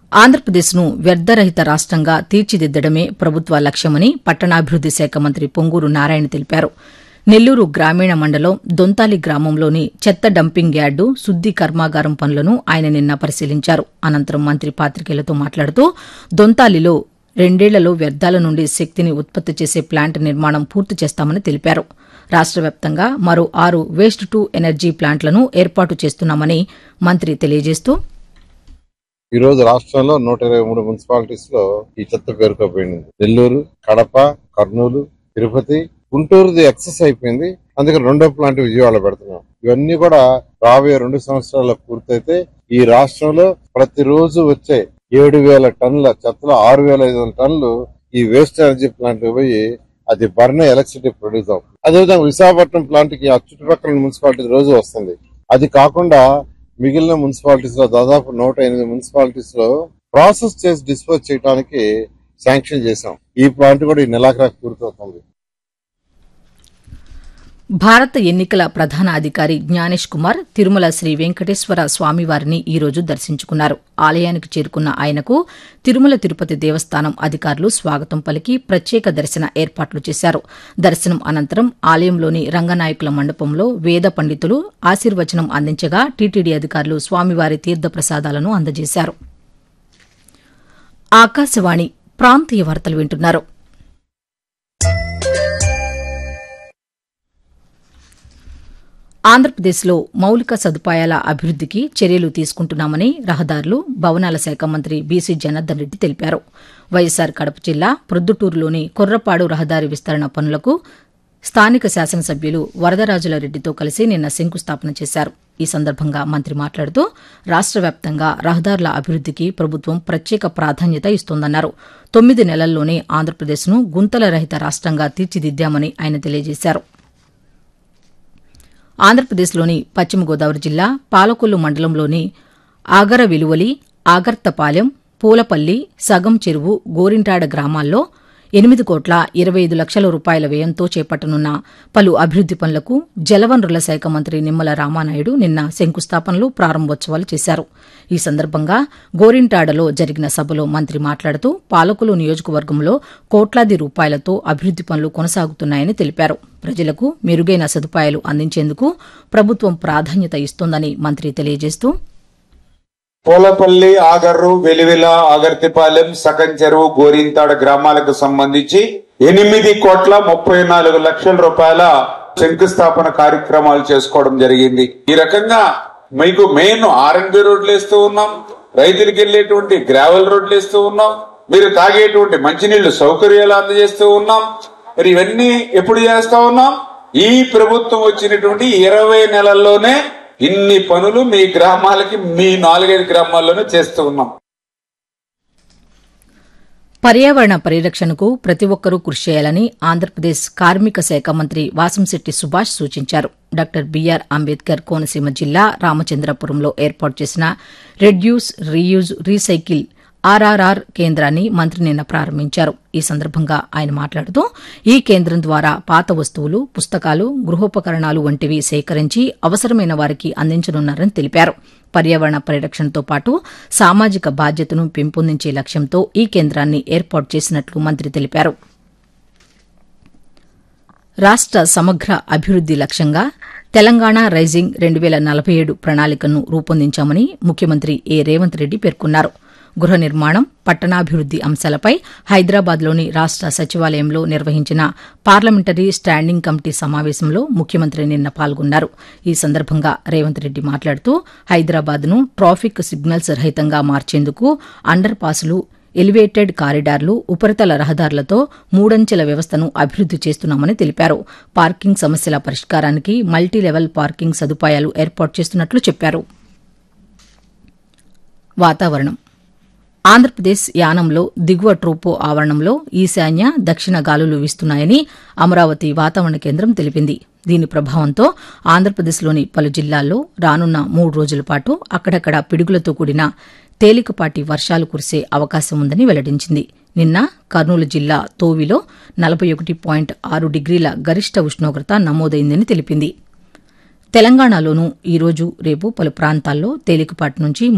ఆంధ్రప్రదేశ్ను వ్యర్థరహిత రాష్టంగా తీర్చిదిద్దడమే ప్రభుత్వ లక్ష్యమని పట్టణాభివృద్ది శాఖ మంత్రి పొంగూరు నారాయణ తెలిపారు నెల్లూరు గ్రామీణ మండలం దొంతాలి గ్రామంలోని చెత్త డంపింగ్ యార్డు శుద్ది కర్మాగారం పనులను ఆయన నిన్న పరిశీలించారు అనంతరం మంత్రి పాతికేయులతో మాట్లాడుతూ దొంతాలిలో రెండేళ్లలో వ్యర్థాల నుండి శక్తిని ఉత్పత్తి చేసే ప్లాంట్ నిర్మాణం పూర్తి చేస్తామని తెలిపారు రాష్ట వ్యాప్తంగా మరో ఆరు వేస్ట్ టు ఎనర్జీ ప్లాంట్లను ఏర్పాటు చేస్తున్నామని మంత్రి తెలియజేస్తూ ఈ రోజు రాష్ట్రంలో నూట ఇరవై మూడు మున్సిపాలిటీస్ లో ఈ చెత్త పేరుకోపోయింది నెల్లూరు కడప కర్నూలు తిరుపతి గుంటూరుది ఎక్సెస్ అయిపోయింది అందుకని రెండో ప్లాంట్ విజయవాడ పెడుతున్నాం ఇవన్నీ కూడా రాబోయే రెండు సంవత్సరాల్లో పూర్తయితే ఈ రాష్ట్రంలో ప్రతిరోజు వచ్చే ఏడు వేల టన్నుల చెత్తలో ఆరు వేల ఐదు వందల టన్నులు ఈ వేస్ట్ ఎనర్జీ ప్లాంట్ పోయి అది బర్న్ ఎలక్ట్రిసిటీ ప్రొడ్యూస్ అవుతుంది అదేవిధంగా విశాఖపట్నం ప్లాంట్ కి ఆ చుట్టుపక్కల మున్సిపాలిటీ రోజు వస్తుంది అది కాకుండా మిగిలిన మున్సిపాలిటీస్ లో దాదాపు నూట ఎనిమిది మున్సిపాలిటీస్ లో ప్రాసెస్ చేసి డిస్పోజ్ చేయడానికి శాంక్షన్ చేశాం ఈ ప్లాంట్ కూడా ఈ నెలాఖరాకు పూర్తవుతుంది భారత ఎన్నికల ప్రధాన అధికారి జ్ఞానేష్ కుమార్ తిరుమల శ్రీ వెంకటేశ్వర స్వామివారిని ఈ రోజు దర్శించుకున్నారు ఆలయానికి చేరుకున్న ఆయనకు తిరుమల తిరుపతి దేవస్థానం అధికారులు స్వాగతం పలికి ప్రత్యేక దర్శన ఏర్పాట్లు చేశారు దర్శనం అనంతరం ఆలయంలోని రంగనాయకుల మండపంలో వేద పండితులు ఆశీర్వచనం అందించగా టీటీడీ అధికారులు స్వామివారి తీర్థప్రసాదాలను అందజేశారు ఆకాశవాణి ప్రాంతీయ వార్తలు వింటున్నారు ఆంధ్రప్రదేశ్లో మౌలిక సదుపాయాల అభివృద్దికి చర్యలు తీసుకుంటున్నామని రహదారులు భవనాల శాఖ మంత్రి బీసీ జనార్దన్ రెడ్డి తెలిపారు వైఎస్సార్ కడప జిల్లా ప్రొద్దుటూరులోని కొర్రపాడు రహదారి విస్తరణ పనులకు స్థానిక శాసనసభ్యులు వరదరాజుల రెడ్డితో కలిసి నిన్న శంకుస్థాపన చేశారు ఈ సందర్భంగా మంత్రి మాట్లాడుతూ రాష్ట వ్యాప్తంగా రహదారుల అభివృద్దికి ప్రభుత్వం ప్రత్యేక ప్రాధాన్యత ఇస్తోందన్నారు తొమ్మిది నెలల్లోనే ఆంధ్రప్రదేశ్ను గుంతల రహిత రాష్టంగా తీర్చిదిద్దామని ఆయన తెలియజేశారు ఆంధ్రప్రదేశ్లోని పశ్చిమ గోదావరి జిల్లా పాలకొల్లు మండలంలోని ఆగర విలువలి ఆగర్తపాలెం పూలపల్లి సగం చెరువు గోరింటాడ గ్రామాల్లో ఎనిమిది కోట్ల ఇరవై ఐదు లక్షల రూపాయల వ్యయంతో చేపట్టనున్న పలు అభివృద్ది పనులకు జలవనరుల శాఖ మంత్రి నిమ్మల రామానాయుడు నిన్న శంకుస్థాపనలు ప్రారంభోత్సవాలు చేశారు ఈ సందర్భంగా గోరింటాడలో జరిగిన సభలో మంత్రి మాట్లాడుతూ పాలకులు నియోజకవర్గంలో కోట్లాది రూపాయలతో అభివృద్ది పనులు కొనసాగుతున్నాయని తెలిపారు ప్రజలకు మెరుగైన సదుపాయాలు అందించేందుకు ప్రభుత్వం ప్రాధాన్యత ఇస్తోందని మంత్రి తెలియజేస్తూ పోలపల్లి ఆగర్రు వెలివెల ఆగర్తిపాలెం సగం చెరువు గోరింతాడ గ్రామాలకు సంబంధించి ఎనిమిది కోట్ల ముప్పై నాలుగు లక్షల రూపాయల శంకుస్థాపన కార్యక్రమాలు చేసుకోవడం జరిగింది ఈ రకంగా మీకు మెయిన్ ఆర్ఎన్బి రోడ్లు వేస్తూ ఉన్నాం రైతులకు వెళ్లేటువంటి గ్రావెల్ రోడ్లు వేస్తూ ఉన్నాం మీరు తాగేటువంటి మంచినీళ్లు సౌకర్యాలు అందజేస్తూ ఉన్నాం మరి ఇవన్నీ ఎప్పుడు చేస్తా ఉన్నాం ఈ ప్రభుత్వం వచ్చినటువంటి ఇరవై నెలల్లోనే ఇన్ని పనులు మీ గ్రామాలకి మీ నాలుగైదు గ్రామాల్లోనే చేస్తూ ఉన్నాం పర్యావరణ పరిరక్షణకు ప్రతి ఒక్కరూ కృషి చేయాలని ఆంధ్రప్రదేశ్ కార్మిక శాఖ మంత్రి వాసంశెట్టి సుభాష్ సూచించారు డాక్టర్ బీఆర్ అంబేద్కర్ కోనసీమ జిల్లా రామచంద్రపురంలో ఏర్పాటు చేసిన రెడ్యూస్ రీయూజ్ రీసైకిల్ ఆర్ఆర్ఆర్ కేంద్రాన్ని మంత్రి నిన్న ప్రారంభించారు ఈ సందర్భంగా ఆయన మాట్లాడుతూ ఈ కేంద్రం ద్వారా పాత వస్తువులు పుస్తకాలు గృహోపకరణాలు వంటివి సేకరించి అవసరమైన వారికి అందించనున్నారని తెలిపారు పర్యావరణ పరిరక్షణతో పాటు సామాజిక బాధ్యతను పెంపొందించే లక్ష్యంతో ఈ కేంద్రాన్ని ఏర్పాటు చేసినట్లు మంత్రి తెలిపారు రాష్ట సమగ్ర అభివృద్ది లక్ష్యంగా తెలంగాణ రైజింగ్ రెండు వేల నలభై ఏడు ప్రణాళికను రూపొందించామని ముఖ్యమంత్రి ఏ రేవంత్ రెడ్డి పేర్కొన్నారు గృహ నిర్మాణం పట్టణాభివృద్ది అంశాలపై హైదరాబాద్లోని రాష్ట సచివాలయంలో నిర్వహించిన పార్లమెంటరీ స్టాండింగ్ కమిటీ సమావేశంలో ముఖ్యమంత్రి నిన్న పాల్గొన్నారు ఈ సందర్భంగా రేవంత్ రెడ్డి మాట్లాడుతూ హైదరాబాద్ను ట్రాఫిక్ సిగ్నల్స్ రహితంగా మార్చేందుకు అండర్ పాసులు ఎలివేటెడ్ కారిడార్లు ఉపరితల రహదారులతో మూడంచెల వ్యవస్థను అభివృద్ది చేస్తున్నామని తెలిపారు పార్కింగ్ సమస్యల పరిష్కారానికి మల్టీ లెవెల్ పార్కింగ్ సదుపాయాలు ఏర్పాటు చేస్తున్నట్లు చెప్పారు వాతావరణం ఆంధ్రప్రదేశ్ యానంలో దిగువ ట్రోపో ఆవరణంలో ఈశాన్య దక్షిణ గాలులు వీస్తున్నాయని అమరావతి వాతావరణ కేంద్రం తెలిపింది దీని ప్రభావంతో ఆంధ్రప్రదేశ్లోని పలు జిల్లాల్లో రానున్న మూడు రోజుల పాటు అక్కడక్కడ పిడుగులతో కూడిన తేలికపాటి వర్షాలు కురిసే అవకాశం ఉందని వెల్లడించింది నిన్న కర్నూలు జిల్లా తోవిలో నలభై ఒకటి పాయింట్ ఆరు డిగ్రీల గరిష్ట ఉష్ణోగ్రత నమోదైందని తెలిపింది తెలంగాణలోనూ ఈరోజు రేపు పలు ప్రాంతాల్లో తేలికపాటి నుంచి